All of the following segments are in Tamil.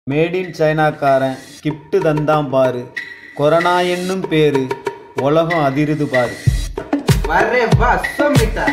மேட் இன் சைனாக்காரன் கிஃப்ட் தந்தான் பாரு கொரோனா என்னும் பேரு உலகம் அதிருது பாரு வரே வா சமிட்டா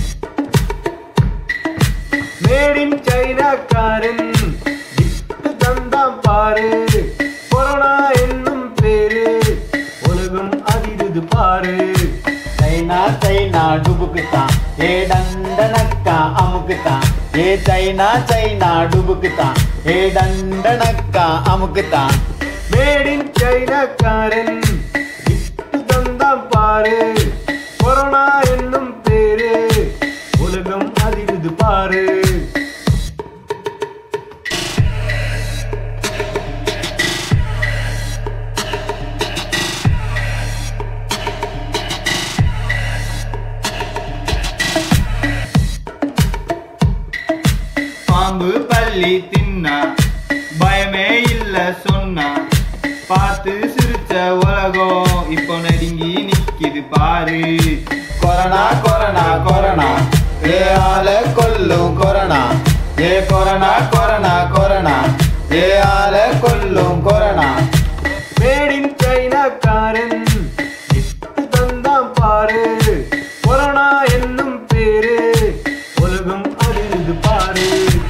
மேட் இன் சைனாக்காரன் கிஃப்ட் தந்தான் பாரு கொரோனா என்னும் பேரு உலகம் அதிருது பாரு சைனா சைனா டுபுக்குத்தான் ஏ டண்டனக்கா அமுக்குத்தான் ஏ சைனா சைனா டுபுக்குத்தான் ஏ டண்டனக்கா அமுக்குத்தான் மேட் இன் சைனாக்காரன் கிஃப்ட் தந்தான் பாரு கொரோனா என்னும் பேரு உலகம் அதிருது பாரு பாம்பு பள்ளி தின்னா பயமே இல்ல சொன்னா பார்த்து சிரிச்ச உலகம் இப்போ நடுங்கி நிக்குது பாரு கொரோனா கொரோனா கொரோனா ஏ ஆள கொல்லும் கொரோனா ஏ கொரோனா கொரோனா கொரோனா ஏ ஆள கொல்லும் கொரோனா மேட் இன் சைனாக்காரன் gift தந்தான் பாரு கொரோனா என்னும் பேரு உலகம் அதிருது பாரு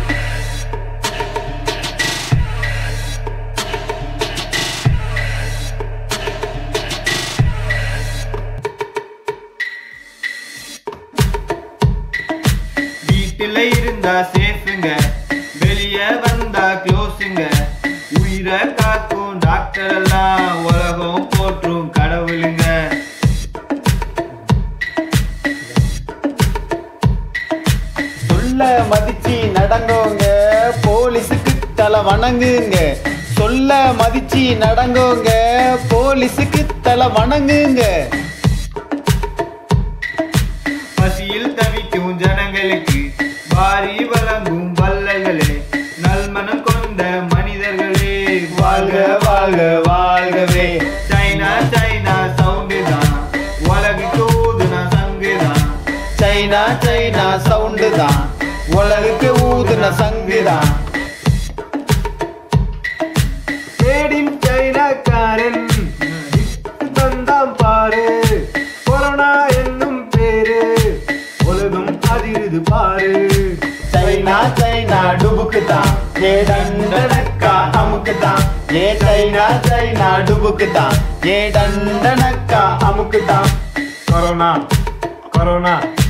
வீட்டுல இருந்தா சேஃபுங்க வெளிய வந்தா க்ளோஸுங்க உயிரை காக்கும் டாக்டர் எல்லாம் உலகம் போற்றும் கடவுளுங்க சொல்ல மதிச்சு நடங்கோங்க போலீஸுக்கு தலை வணங்குங்க சொல்ல மதிச்சு நடங்கோங்க போலீஸுக்கு தலை வணங்குங்க பசியில் தவிக்கும் ஜனங்களுக்கு வாரி வழங்கும் வல்லல்களே நல்மனம் கொண்ட மனிதர்களே வாழ்க வாழ்க வாழ்கவே சைனா சைனா சவுண்டு தான் உலகுக்கு ஊதுனா சங்கு தான் சைனா சைனா சவுண்டு தான் உலகுக்கு ஊதுன சங்கு தான் மேட் இன் சைனாக்காரன் gift தந்தான் பாரு கொரோனா என்னும் பேரு உலகம் அதிருது பாரு சைனா சைனா டுபுக்கு தான் ஏ டண்டனக்கா அமுக்கு தான் ஏ சைனா சைனா டுபுக்கு தான் ஏ டண்டனக்கா அமுக்கு தான் கொரோனா கொரோனா